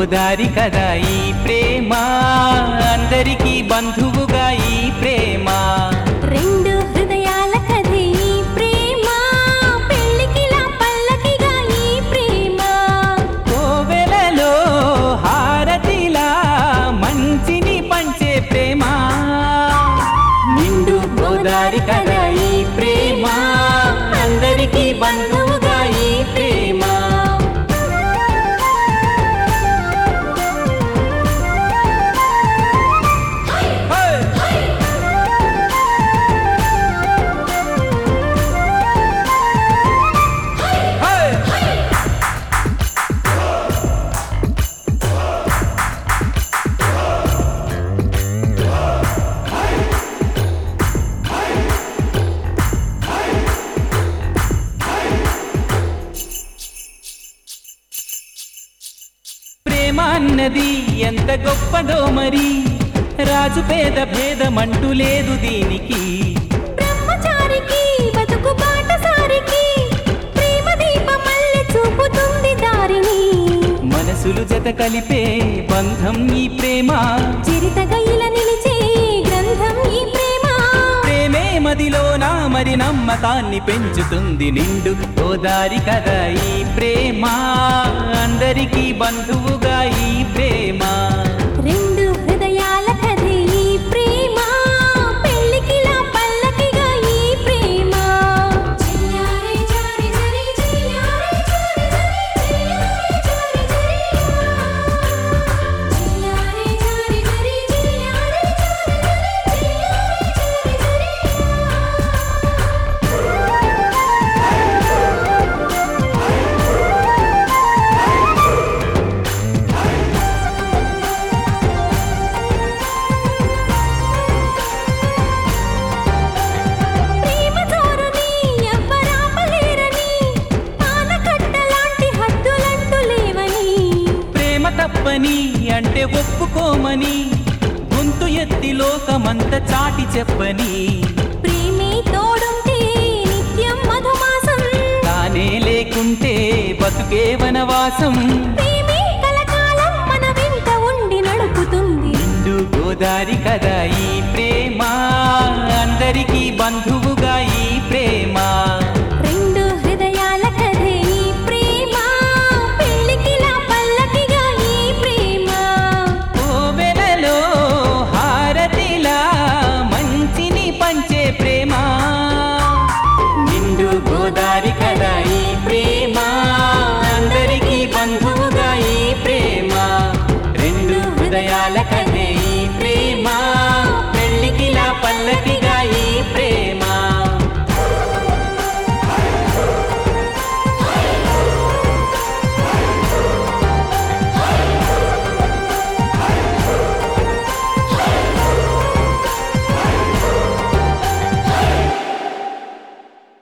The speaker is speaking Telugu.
గోదారి కదా ఈ ప్రేమ అందరికీ బంధువుగా ఈ ప్రేమ రెండు హృదయాల కథే ఈ ప్రేమ పెళ్ళికిలా పల్లకిగా ఈ ప్రేమ కోవెలలో హారతిలా మంచిని పంచే ప్రేమ నిండు గోదారి కదా ఈ ప్రేమ అందరికీ బంధువుగా ఈ ప్రేమ ప్రేమ అన్నది ఎంత గొప్పదో మరి రాజు పేద భేదమంటూ లేదు దీనికి బ్రహ్మచారికి బతుకు బాటసారికి ప్రేమ దీపమల్లె చూపుతుంది దారిని మనసులు జత కలిపే బంధం ఈ ప్రేమ చిరితగా ఇలా నిలిచే గ్రంథం ఈ ప్రేమ ప్రేమే మదిలోన మరి నమ్మకాన్ని పెంచుతుంది నిండు గోదారి కదా ఈ ప్రేమ అందరికీ బంధువుగా ఈ ప్రేమ రెండు హృదయాల కథే ఈ ప్రేమ పెళ్ళికిలా పల్లకిగా ఈ ప్రేమ చెయ్యారే జారి జరి చెయ్యారే జారి జరి చెయ్యారే జారి జరి చెయ్యారే జారి జరి చెయ్యారే జారి జరి చెయ్యారే జారి జరి ప్రేమ జోరుని ఎవ్వరాపలేరని ఆనకట్టలాంటి హద్దులంటూ లేవని ప్రేమ తప్పని అంటే ఒప్పుకోమని గొంతు ఎత్తి లోకమంత చాటి చెప్పని ప్రేమే తోడుంటే నిత్యం మధుమాసం తానే లేకుంటే బతుకే వనవాసం ప్రేమే కలకాలం మన వెంట ఉండి నడుపుతుంది నిండు గోదారి కదా ఈ ప్రేమ